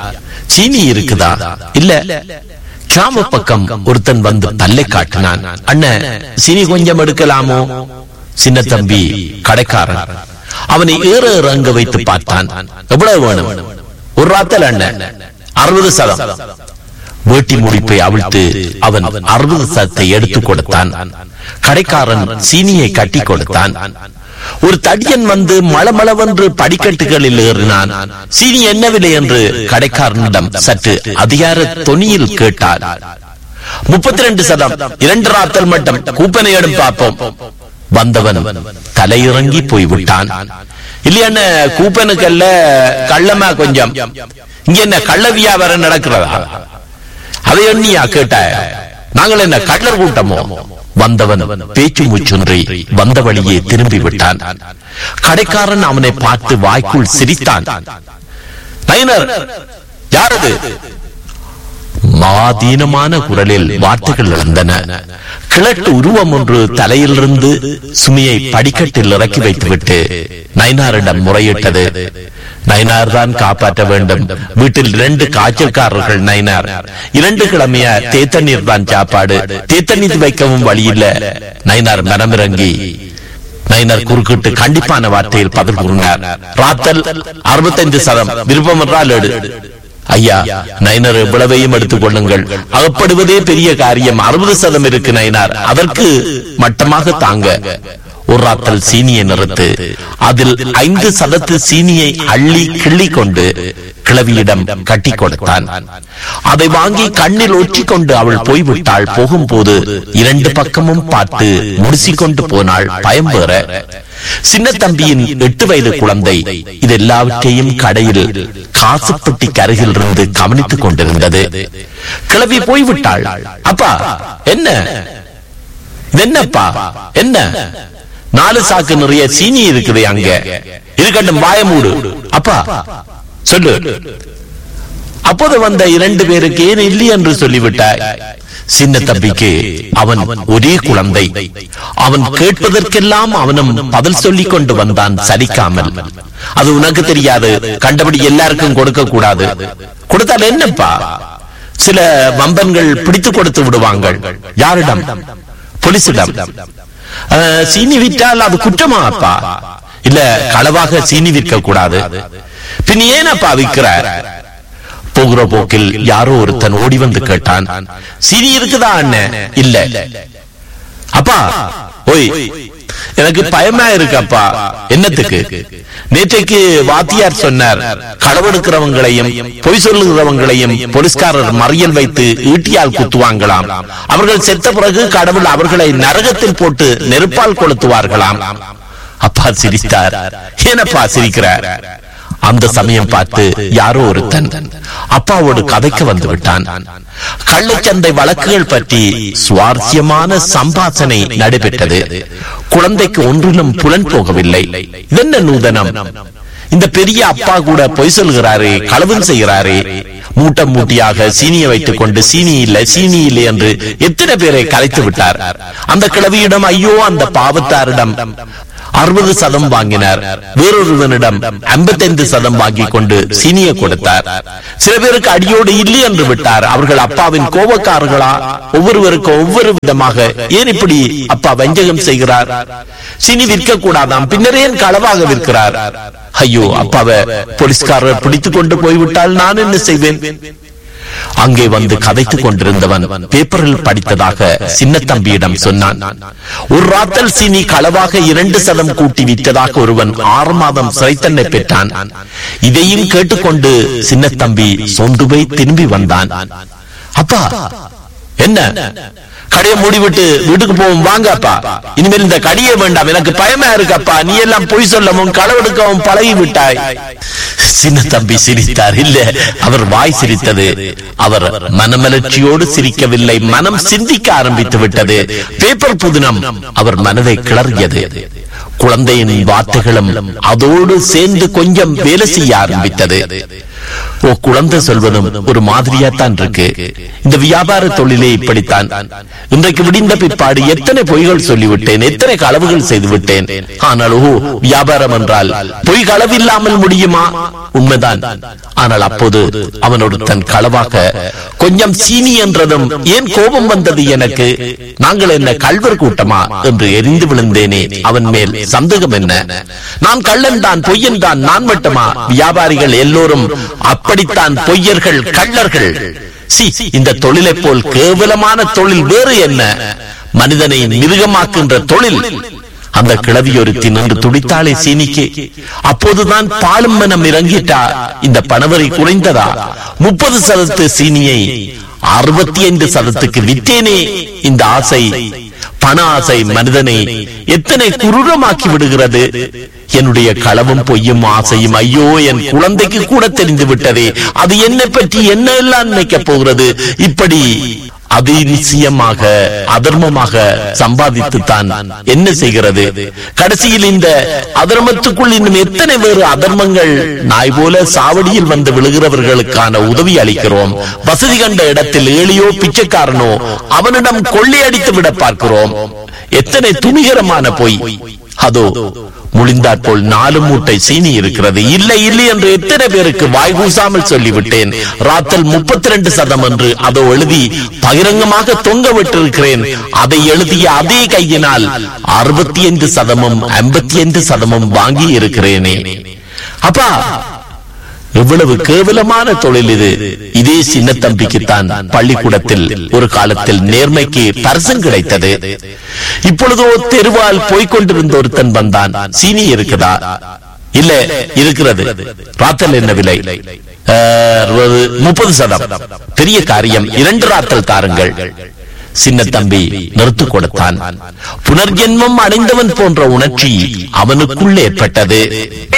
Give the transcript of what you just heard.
சீனி இருக்குதா இல்ல கிராம பக்கம் ஒருத்தன் வந்து பல்லை காட்டினான் அண்ணன் சீனி கொஞ்சம் எடுக்கலாமோ சின்ன தம்பி கடைக்காரன் அவனை ஏற இறங்க வைத்து பார்த்தான் எவ்வளவு வேணும் ஒரு ராத்தல் அண்ணன் அறுபது சதம் வேட்டி முடிப்பை அவிழ்த்து அவன் அறுபது சதத்தை எடுத்துக் கொடுத்தான் கடைக்காரன் சீனியை கட்டி கொடுத்தான் ஒரு தடியன் வந்து மளமளவென்று படிக்கட்டுகளில் ஏறினான் சீனி என்ன விலை என்று கடைக்காரனிடம் சற்று அதிகார தொனியில் கேட்டார் முப்பத்தி ரெண்டு சதம் இரண்டு ராத்தல் மட்டும் கூப்பனை எடும் பார்ப்போம் வந்தவன் தலையிறங்கி போய்விட்டான் இல்லையான கூப்பனுக்கல்ல கள்ளமா கொஞ்சம் இங்க என்ன கள்ள வியாபாரம் நடக்கிறதா அதை எண்ணியா கேட்ட நாங்கள் என்ன கள்ளர் கூட்டமோ வந்தவன் பேச்சு மூச்சொன்றி வந்த வழியே திரும்பி விட்டான் கடைக்காரன் அவனை பார்த்து வாய்க்குள் சிரித்தான் நயினர் யாரது மாதீனமான குரலில் வார்த்தைகள் இழந்தன கிழட்டு உருவம் ஒன்று தலையிலிருந்து சுமியை படிக்கட்டில் இறக்கி வைத்துவிட்டு நயினாரிடம் முறையிட்டது நயினார் தான் காப்பாற்ற வேண்டும் வீட்டில் இரண்டு காய்ச்சல்காரர்கள் நயினார் இரண்டு கிழமைய தேத்தண்ணீர் தான் சாப்பாடு தேத்தண்ணீர் வைக்கவும் வழி இல்ல நயினார் மனமிறங்கி நயினார் குறுக்கிட்டு கண்டிப்பான வார்த்தையில் பதில் கூறினார் ராத்தல் அறுபத்தைந்து சதம் விருப்பம் என்றால் எடு ஐயா நயினர் இவ்வளவையும் எடுத்துக் கொள்ளுங்கள் அகப்படுவதே பெரிய காரியம் அறுபது சதம் இருக்கு நயினார் அதற்கு மட்டமாக தாங்க ஒரு ராத்தல் சீனியை நிறுத்து அதில் ஐந்து சதத்து சீனியை அள்ளி கிள்ளி கொண்டு கிழவியிடம் கட்டி கொடுத்தான் அதை வாங்கி கண்ணில் ஒற்றிக்கொண்டு அவள் போய்விட்டாள் போகும்போது இரண்டு பக்கமும் பார்த்து முடிசிக்கொண்டு போனாள் பயம் வேற சின்ன தம்பியின் எட்டு வயது குழந்தை இது எல்லாவற்றையும் கடையில் காசுப்பட்டி கருகில் இருந்து கவனித்துக் கொண்டிருந்தது கிளவி போய்விட்டாள் அப்பா என்ன என்னப்பா என்ன நாலு சாக்கு நிறைய சீனி இருக்குது அங்க இருக்கட்டும் வாய மூடு அப்பா சொல்லு அப்போது வந்த இரண்டு பேருக்கு ஏன் இல்லை என்று சொல்லிவிட்டாய் சின்ன தம்பிக்கு அவன் ஒரே குழந்தை அவன் கேட்பதற்கெல்லாம் அவனும் பதில் சொல்லிக் கொண்டு வந்தான் சலிக்காமல் அது உனக்கு தெரியாது கண்டபடி எல்லாருக்கும் கொடுக்க கூடாது கொடுத்தால் என்னப்பா சில வம்பன்கள் பிடித்து கொடுத்து விடுவாங்க யாரிடம் போலீசிடம் அஹ், சீனி விற்றால் அது குற்றமா அப்பா இல்ல களவாக சீனி விற்க கூடாது பின் ஏனப்பா விற்கிற போகிற போக்கில் யாரோ ஒருத்தன் ஓடி வந்து கேட்டான் சீனி இருக்குதா அண்ணன் இல்ல அப்பா ஓய் எனக்கு பயமா இருக்கு அப்பா என்னத்துக்கு நேற்றைக்கு வாத்தியார் சொன்னார் களவெடுக்கிறவங்களையும் பொய் சொல்லுகிறவங்களையும் போலீஸ்காரர் மறியல் வைத்து ஈட்டியால் குத்துவாங்களாம் அவர்கள் செத்த பிறகு கடவுள் அவர்களை நரகத்தில் போட்டு நெருப்பால் கொளுத்துவார்களாம் அப்பா சிரித்தார் ஏனப்பா சிரிக்கிறார் அந்த சமயம் பார்த்து யாரோ ஒருத்தன் அப்பாவோடு கதைக்கு வந்து விட்டான் கள்ளச்சந்தை வழக்குகள் பற்றி சுவாரஸ்யமான சம்பாசனை நடைபெற்றது குழந்தைக்கு ஒன்றிலும் புலன் போகவில்லை இதென்ன நூதனம் இந்த பெரிய அப்பா கூட பொய் சொல்கிறாரே களவும் செய்கிறாரே மூட்டை மூட்டியாக சீனியை வைத்துக் கொண்டு சீனி இல்ல சீனி இல்லை என்று எத்தனை பேரை கலைத்து விட்டார் அந்த கிழவியிடம் ஐயோ அந்த பாவத்தாரிடம் அறுபது சதம் வாங்கினார் வேறொருவனிடம் ஐம்பத்தைந்து சதம் வாங்கி கொண்டு சீனியை கொடுத்தார் சில பேருக்கு அடியோடு இல்லை என்று விட்டார் அவர்கள் அப்பாவின் கோபக்காரர்களா ஒவ்வொருவருக்கும் ஒவ்வொரு விதமாக ஏன் இப்படி அப்பா வஞ்சகம் செய்கிறார் சீனி விற்க கூடாதாம் பின்னர் ஏன் களவாக விற்கிறார் ஐயோ அப்பாவை போலீஸ்காரர் பிடித்துக் கொண்டு போய்விட்டால் நான் என்ன செய்வேன் அங்கே வந்து கதைத்துக் கொண்டிருந்தவன் பேப்பரில் படித்ததாக சின்ன தம்பியிடம் சொன்னான் ஒரு ராத்தல் சீனி களவாக இரண்டு சதம் கூட்டி விற்றதாக ஒருவன் ஆறு மாதம் சிறைத்தன்னை பெற்றான் இதையும் கேட்டுக்கொண்டு சின்ன தம்பி சொந்து போய் திரும்பி வந்தான் அப்பா என்ன கடையை மூடிவிட்டு வீட்டுக்கு போவோம் வாங்க அப்பா இனிமேல் இந்த கடியே வேண்டாம் எனக்கு பயமா இருக்கப்பா நீ எல்லாம் பொய் சொல்லவும் களவெடுக்கவும் பழகி விட்டாய் சின்ன தம்பி சிரித்தார் இல்ல அவர் வாய் சிரித்தது அவர் மனமலர்ச்சியோடு சிரிக்கவில்லை மனம் சிந்திக்க ஆரம்பித்து விட்டது பேப்பர் புதினம் அவர் மனதை கிளறியது குழந்தையின் வார்த்தைகளும் அதோடு சேர்ந்து கொஞ்சம் வேலை செய்ய ஆரம்பித்தது ஓ குழந்தை சொல்வதும் ஒரு மாதிரியா தான் இருக்கு இந்த வியாபார தொழிலே இப்படித்தான் இன்றைக்கு விடிந்த பிற்பாடு எத்தனை பொய்கள் சொல்லிவிட்டேன் எத்தனை களவுகள் செய்து விட்டேன் ஆனால் ஓ வியாபாரம் என்றால் பொய் களவில்லாமல் முடியுமா உண்மைதான் ஆனால் அப்போது அவனோடு தன் களவாக கொஞ்சம் சீனி என்றதும் ஏன் கோபம் வந்தது எனக்கு நாங்கள் என்ன கல்வர் கூட்டமா என்று எரிந்து விழுந்தேனே அவன் மேல் சந்தேகம் என்ன நான் கள்ளன் தான் பொய்யன் தான் நான் மட்டுமா வியாபாரிகள் எல்லோரும் அப்படித்தான் பொய்யர்கள் கள்ளர்கள் சி இந்த தொழிலை போல் கேவலமான தொழில் வேறு என்ன மனிதனை மிருகமாக்குகின்ற தொழில் அந்த கிழவி ஒருத்தி நின்று துடித்தாளே சீனிக்கு அப்போதுதான் பாலும் மனம் இறங்கிட்டா இந்த பணவரை குறைந்ததா முப்பது சதத்து சீனியை அறுபத்தி ஐந்து சதத்துக்கு விற்றேனே இந்த ஆசை பண ஆசை மனிதனை எத்தனை குரூரமாக்கி விடுகிறது என்னுடைய களவும் பொய்யும் ஆசையும் ஐயோ என் குழந்தைக்கு கூட தெரிந்து விட்டதே அது என்னை பற்றி என்ன எல்லாம் நினைக்கப் போகிறது இப்படி அதிசயமாக அதர்மமாக சம்பாதித்து தான் என்ன செய்கிறது கடைசியில் இந்த அதர்மத்துக்குள் இன்னும் எத்தனை வேறு அதர்மங்கள் நாய் போல சாவடியில் வந்து விழுகிறவர்களுக்கான உதவி அளிக்கிறோம் வசதி கண்ட இடத்தில் ஏழியோ பிச்சைக்காரனோ அவனிடம் கொள்ளையடித்து விட பார்க்கிறோம் எத்தனை துணிகரமான பொய் அதோ முழிந்தாற் போல் நாலு மூட்டை சீனி இருக்கிறது இல்லை இல்லை என்று எத்தனை பேருக்கு வாய் கூசாமல் சொல்லிவிட்டேன் ராத்தல் முப்பத்தி ரெண்டு சதம் என்று அதோ எழுதி பகிரங்கமாக தொங்க விட்டிருக்கிறேன் அதை எழுதிய அதே கையினால் அறுபத்தி ஐந்து சதமும் ஐம்பத்தி ஐந்து சதமும் வாங்கி இருக்கிறேனே அப்பா எவ்வளவு கேவலமான தொழில் இது இதே சின்ன தம்பிக்குத்தான் பள்ளிக்கூடத்தில் ஒரு காலத்தில் நேர்மைக்கு பரிசம் கிடைத்தது இப்பொழுதோ தெருவால் போய்கொண்டிருந்த ஒருத்தன் வந்தான் சீனி இருக்குதா இல்ல இருக்கிறது ராத்தல் என்ன விலை முப்பது சதம் பெரிய காரியம் இரண்டு ராத்தல் தாருங்கள் சின்ன தம்பி நிறுத்து கொடுத்தான் புனர்ஜென்மம் அடைந்தவன் போன்ற உணர்ச்சி அவனுக்குள் ஏற்பட்டது